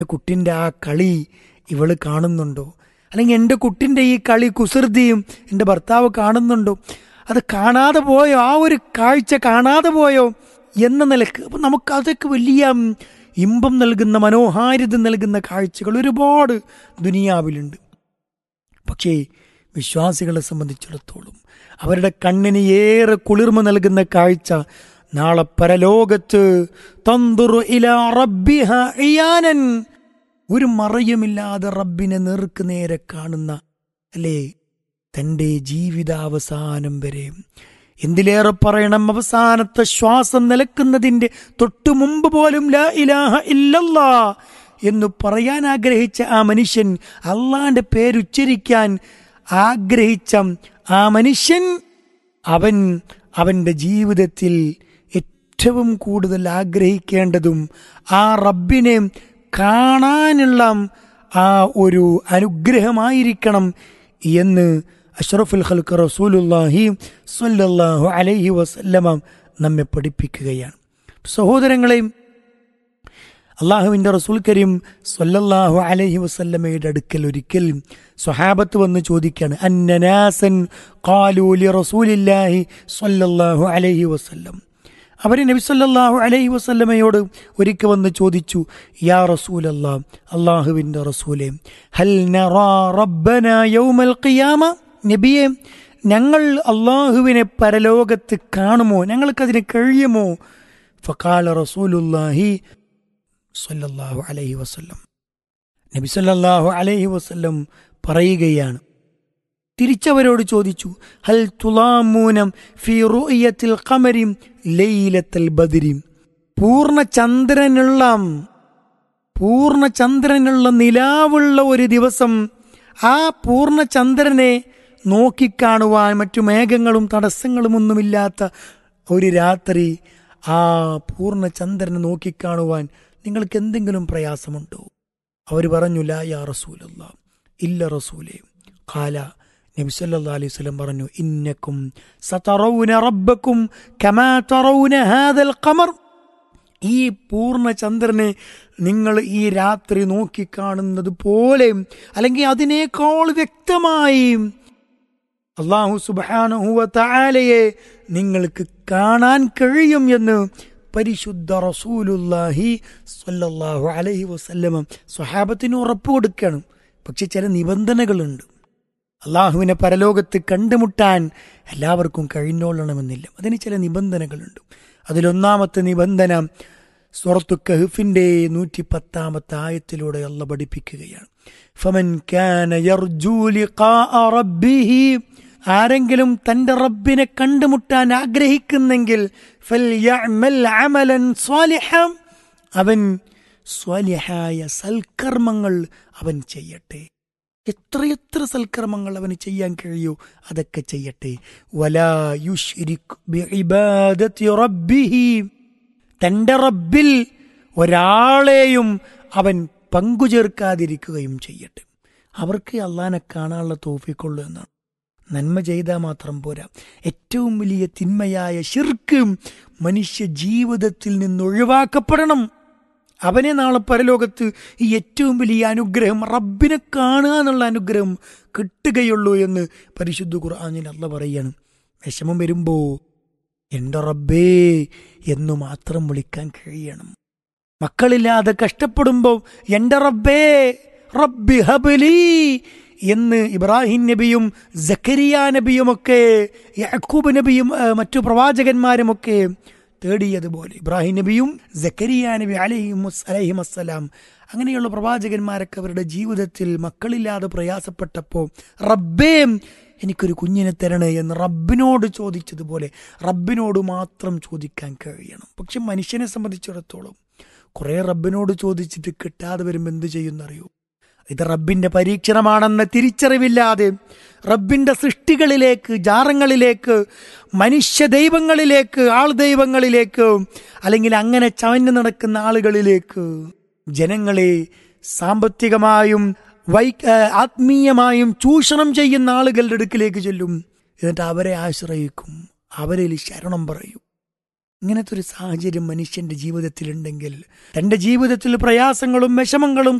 കുട്ടിൻ്റെ ആ കളി ഇവള് കാണുന്നുണ്ടോ അല്ലെങ്കിൽ എൻ്റെ കുട്ടിൻ്റെ ഈ കളി കുസൃതിയും എൻ്റെ ഭർത്താവ് കാണുന്നുണ്ടോ അത് കാണാതെ പോയോ ആ ഒരു കാഴ്ച കാണാതെ പോയോ എന്ന നിലക്ക് അപ്പം നമുക്ക് അതൊക്കെ വലിയ ഉം, ഇമ്പം നൽകുന്ന മനോഹാരിത നൽകുന്ന കാഴ്ചകൾ ഒരുപാട് ദുനിയാവിലുണ്ട് പക്ഷേ വിശ്വാസികളെ സംബന്ധിച്ചിടത്തോളം അവരുടെ കണ്ണിന് ഏറെ കുളിർമ നൽകുന്ന കാഴ്ച നാളെ പരലോകത്ത് തന്തുറു ഇല റബ്ബിഹ ഇയാനൻ ഒരു മറയുമില്ലാതെ റബ്ബിനെ നേർക്ക് നേരെ കാണുന്ന അല്ലേ തൻ്റെ ജീവിതാവസാനം വരെ എന്തിലേറെ പറയണം അവസാനത്തെ ശ്വാസം നിലക്കുന്നതിൻ്റെ തൊട്ടു മുമ്പ് പോലും ലാ ഇലാഹ ഇല്ലല്ലാ എന്ന് പറയാൻ ആഗ്രഹിച്ച ആ മനുഷ്യൻ അള്ളാന്റെ പേരുച്ചരിക്കാൻ ആഗ്രഹിച്ച ആ മനുഷ്യൻ അവൻ അവൻ്റെ ജീവിതത്തിൽ ഏറ്റവും കൂടുതൽ ആഗ്രഹിക്കേണ്ടതും ആ റബ്ബിനെ കാണാനുള്ള ആ ഒരു അനുഗ്രഹമായിരിക്കണം എന്ന് അഷ്റഫുൽ ഖൽക്ക് റസൂലുല്ലാഹി സ്വല്ലല്ലാഹു അലൈഹി വസല്ലമ നമ്മെ പഠിപ്പിക്കുകയാണ് സഹോദരങ്ങളെയും അള്ളാഹുവിൻ്റെ റസൂൽ കരീം സ്വല്ലല്ലാഹു അലൈഹി വസല്ലമയുടെ അടുക്കൽ ഒരിക്കൽ സ്വഹാബത്ത് വന്ന് ചോദിക്കുകയാണ് അന്നനാസൻ ഖാലൂലി റസൂലില്ലാഹി സ്വല്ലല്ലാഹു അലൈഹി വസല്ലം അവർ നബി സല്ലല്ലാഹു അലൈഹി വസല്ലമയോട് ഒരിക്കൽ വന്ന് ചോദിച്ചു യാ റസൂലല്ലാ അള്ളാഹുവിൻ്റെ റസൂലെ ഹൽ നറാ റബ്ബന യൗമൽ ഖിയാമ നബിയെ ഞങ്ങൾ അള്ളാഹുവിനെ പരലോകത്ത് കാണുമോ ഞങ്ങൾക്കതിന് കഴിയുമോ ഫക്കാല റസൂലുല്ലാഹി സല്ലല്ലാഹു അലൈഹി വസല്ലം നബി സല്ലല്ലാഹു അലൈഹി വസല്ലം പറയുകയാണ് തിരിച്ചവരോട് ചോദിച്ചു ഹൽ തുലാമൂനം ഫി റുയത്തിൽ ഖമരി ലൈലത്തൽ ബദരി പൂർണ്ണ ചന്ദ്രനുള്ള പൂർണ്ണ ചന്ദ്രനുള്ള നിലാവുള്ള ഒരു ദിവസം ആ പൂർണ്ണ ചന്ദ്രനെ നോക്കിക്കാണുവാൻ മറ്റു മേഘങ്ങളും തടസ്സങ്ങളും ഒന്നുമില്ലാത്ത ഒരു രാത്രി ആ പൂർണ്ണ ചന്ദ്രനെ നോക്കിക്കാണുവാൻ നിങ്ങൾക്ക് എന്തെങ്കിലും പ്രയാസമുണ്ടോ അവർ പറഞ്ഞു ലാ യാ റസൂലല്ല ഇല്ല റസൂലേ ഖാല നബി സല്ലല്ലാഹു അലൈഹി വസല്ലം പറഞ്ഞു ഇന്നക്കും സതറൗന റബ്ബക്കും കമാ തറൗന ഹാദൽ ഖമർ ഈ പൂർണ്ണ ചന്ദ്രനെ നിങ്ങൾ ഈ രാത്രി നോക്കിക്കാണുന്നത് പോലെ അല്ലെങ്കിൽ അതിനേക്കാൾ വ്യക്തമായി അള്ളാഹു സുബാനുഹുവ താലയെ നിങ്ങൾക്ക് കാണാൻ കഴിയും എന്ന് പരിശുദ്ധ റസൂലുല്ലാഹി സ്വല്ലല്ലാഹു അലൈഹി വസല്ലമ സ്വഹാബത്തിന് ഉറപ്പ് കൊടുക്കുകയാണ് പക്ഷെ ചില നിബന്ധനകളുണ്ട് അള്ളാഹുവിനെ പരലോകത്ത് കണ്ടുമുട്ടാൻ എല്ലാവർക്കും കഴിഞ്ഞോളണമെന്നില്ല അതിന് ചില നിബന്ധനകളുണ്ട് അതിലൊന്നാമത്തെ നിബന്ധന സുറത്തു കഹ്ഫിന്റെ നൂറ്റി പത്താമത്തെ ആയത്തിലൂടെ അള്ള പഠിപ്പിക്കുകയാണ് ഫമൻ കാന യർജൂ ലിഖാഅ റബ്ബിഹി ആരെങ്കിലും തന്റെ റബ്ബിനെ കണ്ടുമുട്ടാൻ ആഗ്രഹിക്കുന്നെങ്കിൽ ഫൽയഅമൽ അമലൻ സ്വാലിഹം അവൻ സ്വാലിഹായ സൽക്കർമ്മങ്ങൾ അവൻ ചെയ്യട്ടെ എത്രയെത്ര സൽക്കർമ്മങ്ങൾ അവന് ചെയ്യാൻ കഴിയൂ അതൊക്കെ ചെയ്യട്ടെ വലാ യുശ്രിക് ബിഇബാദത്തി റബ്ബിഹി തന്റെ റബ്ബിൽ ഒരാളെയും അവൻ പങ്കുചേർക്കാതിരിക്കുകയും ചെയ്യട്ടെ അവർക്ക് അള്ളാനെ കാണാനുള്ള തോഫിക്കൊള്ളു എന്നാണ് നന്മ ചെയ്താൽ മാത്രം പോരാ ഏറ്റവും വലിയ തിന്മയായ ശിർക്ക് മനുഷ്യ ജീവിതത്തിൽ നിന്ന് ഒഴിവാക്കപ്പെടണം അവനെ നാളെ പരലോകത്ത് ഈ ഏറ്റവും വലിയ അനുഗ്രഹം റബ്ബിനെ കാണുക എന്നുള്ള അനുഗ്രഹം കിട്ടുകയുള്ളൂ എന്ന് പരിശുദ്ധ ഖുർആാനിൽ അല്ല പറയാണ് വിഷമം വരുമ്പോ എൻ്റെ റബ്ബേ എന്നു മാത്രം വിളിക്കാൻ കഴിയണം മക്കളില്ലാതെ കഷ്ടപ്പെടുമ്പോൾ എൻ്റെ റബ്ബേ റബ്ബി ഹബലി എന്ന് ഇബ്രാഹിം നബിയും ജക്കരിയ നബിയുമൊക്കെ യാക്കൂബ് നബിയും ആ, മറ്റു പ്രവാചകന്മാരുമൊക്കെ തേടിയതുപോലെ ഇബ്രാഹിം നബിയും ജക്കരിയ നബി അലഹിം അലഹിം അസ്സലാം അങ്ങനെയുള്ള പ്രവാചകന്മാരൊക്കെ അവരുടെ ജീവിതത്തിൽ മക്കളില്ലാതെ പ്രയാസപ്പെട്ടപ്പോൾ റബ്ബേ എനിക്കൊരു കുഞ്ഞിനെ തരണേ എന്ന് റബ്ബിനോട് ചോദിച്ചതുപോലെ റബ്ബിനോട് മാത്രം ചോദിക്കാൻ കഴിയണം പക്ഷെ മനുഷ്യനെ സംബന്ധിച്ചിടത്തോളം കുറെ റബ്ബിനോട് ചോദിച്ചിട്ട് കിട്ടാതെ വരുമ്പോൾ എന്ത് ചെയ്യുന്നറിയോ ഇത് റബ്ബിന്റെ പരീക്ഷണമാണെന്ന തിരിച്ചറിവില്ലാതെ റബ്ബിന്റെ സൃഷ്ടികളിലേക്ക് ജാറങ്ങളിലേക്ക് മനുഷ്യ ദൈവങ്ങളിലേക്ക് ആൾ ദൈവങ്ങളിലേക്ക് അല്ലെങ്കിൽ അങ്ങനെ ചവഞ്ഞു നടക്കുന്ന ആളുകളിലേക്ക് ജനങ്ങളെ സാമ്പത്തികമായും വൈ ആ, ആത്മീയമായും ചൂഷണം ചെയ്യുന്ന ആളുകളുടെ അടുക്കിലേക്ക് ചെല്ലും എന്നിട്ട് അവരെ ആശ്രയിക്കും അവരിൽ ശരണം പറയും ഇങ്ങനത്തെ ഒരു സാഹചര്യം മനുഷ്യന്റെ ജീവിതത്തിലുണ്ടെങ്കിൽ തന്റെ ജീവിതത്തിൽ പ്രയാസങ്ങളും വിഷമങ്ങളും